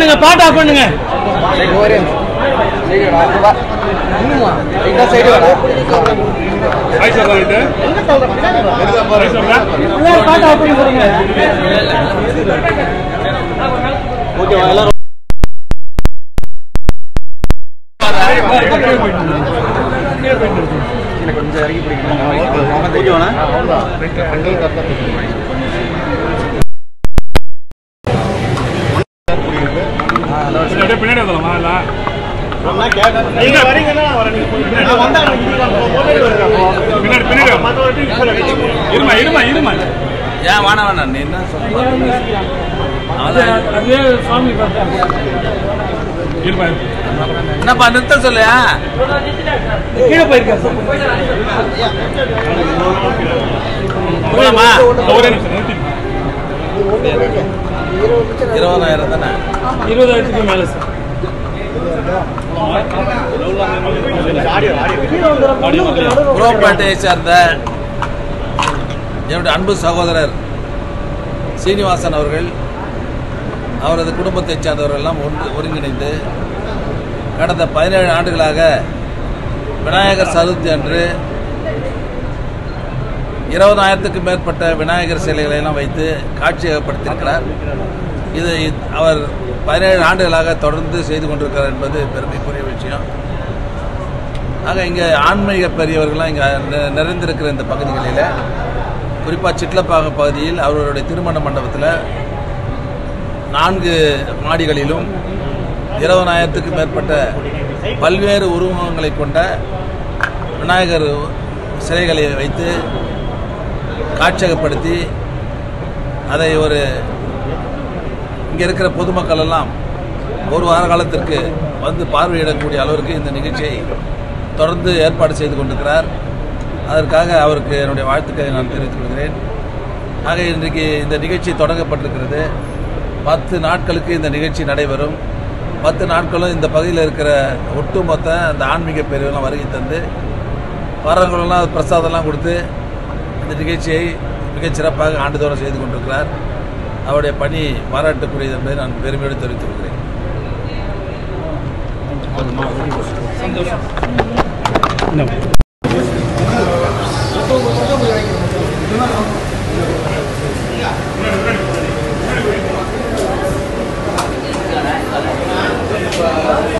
பண்ணுங்க பாட்டு ஆஃப் பண்ணுங்க ஹாய் சார் இது ஹாய் சார் எல்லாரும் பாட்டு ஆஃப் பண்ணி போறீங்க அப்படியே பின்னாடி வந்துடலாமா இல்லை நீங்க வரீங்கன்னா வரீங்க பின்னாடி பின்னாடி வாங்க. இருமா இருமா இருமா ஏன் வேணாம் வேணாம் நீ என்ன சொல்ற அப்படியே சுவாமி பார்த்தா இருமா என்னப்பா நிறுத்த சொல்லு கீழே போயிருக்கா சார் போலாமா ஒரே நிமிஷம் நிறுத்தி இருபதாயிரம் தானே இருபதாயிரத்துக்கு மேல சார் புரோப்பேட்டையை சேர்ந்த என்னுடைய அன்பு சகோதரர் சீனிவாசன் அவர்கள் அவரது குடும்பத்தைச் சேர்ந்தவர்கள் எல்லாம் ஒன்று ஒருங்கிணைந்து கடந்த பதினேழு ஆண்டுகளாக விநாயகர் சதுர்த்தி அன்று இருபதாயிரத்துக்கும் மேற்பட்ட விநாயகர் சிலைகளை எல்லாம் வைத்து காட்சியகப்படுத்தியிருக்கிறார் இது இ- அவர் பதினேழு ஆண்டுகளாக தொடர்ந்து செய்து கொண்டிருக்கிறார் என்பது பெருமைக்குரிய விஷயம் ஆக இங்கே ஆன்மீக பெரியவர்கள்லாம் இங்கே நி- நிறைந்திருக்கிற இந்த பகுதிகளில் குறிப்பாக சிட்லப்பாக பகுதியில் அவர்களுடைய திருமண மண்டபத்தில் நான்கு மாடிகளிலும் இருபதாயிரத்துக்கு மேற்பட்ட பல்வேறு உருவங்களை கொண்ட விநாயகர் சிலைகளை வைத்து காட்சியகப்படுத்தி அதை ஒரு இங்கே இருக்கிற பொதுமக்கள் எல்லாம் ஒரு வார காலத்திற்கு வந்து பார்வையிடக்கூடிய அளவிற்கு இந்த நிகழ்ச்சியை தொடர்ந்து ஏற்பாடு செய்து கொண்டிருக்கிறார் அதற்காக அவருக்கு என்னுடைய வாழ்த்துக்களை நான் தெரிவித்துக் கொள்கிறேன் ஆக இன்றைக்கு இந்த நிகழ்ச்சி தொடங்கப்பட்டிருக்கிறது பத்து நாட்களுக்கு இந்த நிகழ்ச்சி நடைபெறும் பத்து நாட்களும் இந்த பகுதியில் இருக்கிற ஒட்டுமொத்த அந்த ஆன்மீக பிரிவுலாம் வருகை தந்து வரவங்களெல்லாம் பிரசாதம்லாம் கொடுத்து இந்த நிகழ்ச்சியை மிகச் சிறப்பாக ஆண்டுதோறும் செய்து கொண்டிருக்கிறார் அவருடைய பணி பாராட்டுக்குரியது என்பதை நான் பெருமையோடு தெரிவித்துக் கொள்கிறேன் சந்தோஷம்